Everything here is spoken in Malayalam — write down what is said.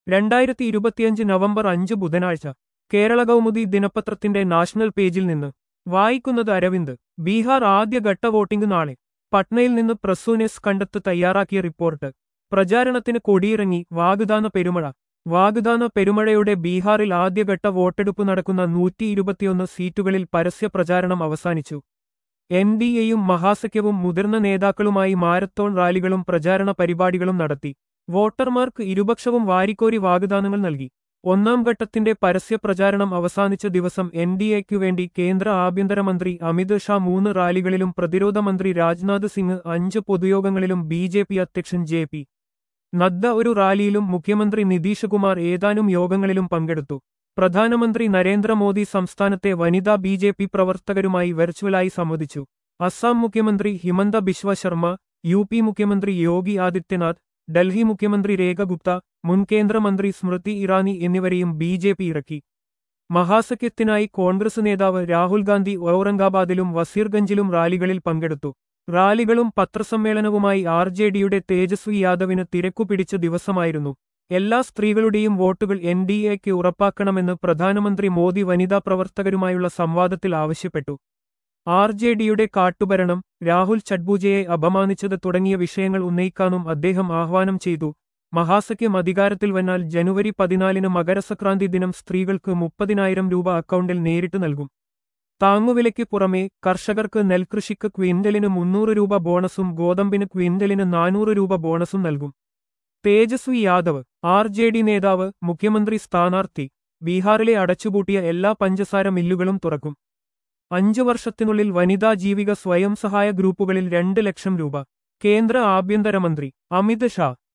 രണ്ടായിരത്തി ഇരുപത്തിയഞ്ച് നവംബർ അഞ്ച് ബുധനാഴ്ച കേരള കൗമുദി ദിനപത്രത്തിന്റെ നാഷണൽ പേജിൽ നിന്ന് വായിക്കുന്നത് അരവിന്ദ് ബീഹാർ ആദ്യഘട്ട വോട്ടിംഗ് നാളെ പട്നയിൽ നിന്ന് പ്രസൂനെസ് കണ്ടെത്ത് തയ്യാറാക്കിയ റിപ്പോർട്ട് പ്രചാരണത്തിന് കൊടിയിറങ്ങി വാഗ്ദാന പെരുമഴ വാഗ്ദാന പെരുമഴയുടെ ബീഹാറിൽ ആദ്യഘട്ട വോട്ടെടുപ്പ് നടക്കുന്ന നൂറ്റി ഇരുപത്തിയൊന്ന് സീറ്റുകളിൽ പരസ്യ പ്രചാരണം അവസാനിച്ചു എൻ ഡി എയും മഹാസഖ്യവും മുതിർന്ന നേതാക്കളുമായി മാരത്തോൺ റാലികളും പ്രചാരണ പരിപാടികളും നടത്തി വോട്ടർമാർക്ക് ഇരുപക്ഷവും വാരിക്കോരി വാഗ്ദാനങ്ങൾ നൽകി ഒന്നാം ഘട്ടത്തിന്റെ പരസ്യ പ്രചാരണം അവസാനിച്ച ദിവസം എൻ ഡി എക്കു വേണ്ടി കേന്ദ്ര ആഭ്യന്തരമന്ത്രി അമിത് ഷാ മൂന്ന് റാലികളിലും പ്രതിരോധ മന്ത്രി രാജ്നാഥ് സിംഗ് അഞ്ച് പൊതുയോഗങ്ങളിലും ബി ജെ പി അധ്യക്ഷൻ ജെ പി നദ്ദ ഒരു റാലിയിലും മുഖ്യമന്ത്രി നിതീഷ് കുമാർ ഏതാനും യോഗങ്ങളിലും പങ്കെടുത്തു പ്രധാനമന്ത്രി നരേന്ദ്രമോദി സംസ്ഥാനത്തെ വനിതാ ബി ജെ പി പ്രവർത്തകരുമായി വെർച്വലായി സംവദിച്ചു അസം മുഖ്യമന്ത്രി ഹിമന്ത ബിശ്വ ശർമ്മ യു പി മുഖ്യമന്ത്രി യോഗി ആദിത്യനാഥ് ഡൽഹി മുഖ്യമന്ത്രി രേഖ ഗുപ്ത മുൻ കേന്ദ്രമന്ത്രി സ്മൃതി ഇറാനി എന്നിവരെയും ബി ജെ പി ഇറക്കി മഹാസഖ്യത്തിനായി കോൺഗ്രസ് നേതാവ് രാഹുൽ ഗാന്ധി ഔറംഗാബാദിലും വസീർഗഞ്ചിലും റാലികളിൽ പങ്കെടുത്തു റാലികളും പത്രസമ്മേളനവുമായി ആർ ജെ ഡിയുടെ തേജസ്വി യാദവിന് തിരക്കുപിടിച്ച ദിവസമായിരുന്നു എല്ലാ സ്ത്രീകളുടെയും വോട്ടുകൾ എൻ ഡി എക്ക് ഉറപ്പാക്കണമെന്ന് പ്രധാനമന്ത്രി മോദി വനിതാ പ്രവർത്തകരുമായുള്ള സംവാദത്തിൽ ആവശ്യപ്പെട്ടു ആർ ജെ ഡിയുടെ കാട്ടുഭരണം രാഹുൽ ചഡ്ബൂജയെ അപമാനിച്ചത് തുടങ്ങിയ വിഷയങ്ങൾ ഉന്നയിക്കാനും അദ്ദേഹം ആഹ്വാനം ചെയ്തു മഹാസഖ്യം അധികാരത്തിൽ വന്നാൽ ജനുവരി പതിനാലിന് മകരസംക്രാന്തി ദിനം സ്ത്രീകൾക്ക് മുപ്പതിനായിരം രൂപ അക്കൗണ്ടിൽ നേരിട്ട് നൽകും താങ്ങുവിലയ്ക്ക് പുറമെ കർഷകർക്ക് നെൽകൃഷിക്ക് ക്വിന്റലിന് മുന്നൂറ് രൂപ ബോണസും ഗോതമ്പിന് ക്വിന്റലിന് നാനൂറ് രൂപ ബോണസും നൽകും Tejashwi Yadav R J D നേതാവ് മുഖ്യമന്ത്രി സ്ഥാനാർത്ഥി ബീഹാറിലെ അടച്ചുപൂട്ടിയ എല്ലാ പഞ്ചസാര മില്ലുകളും തുറക്കും അഞ്ചു വർഷത്തിനുള്ളിൽ വനിതാ ജീവിക സ്വയം സഹായ ഗ്രൂപ്പുകളിൽ രണ്ട് ലക്ഷം രൂപ കേന്ദ്ര ആഭ്യന്തരമന്ത്രി അമിത് ഷാ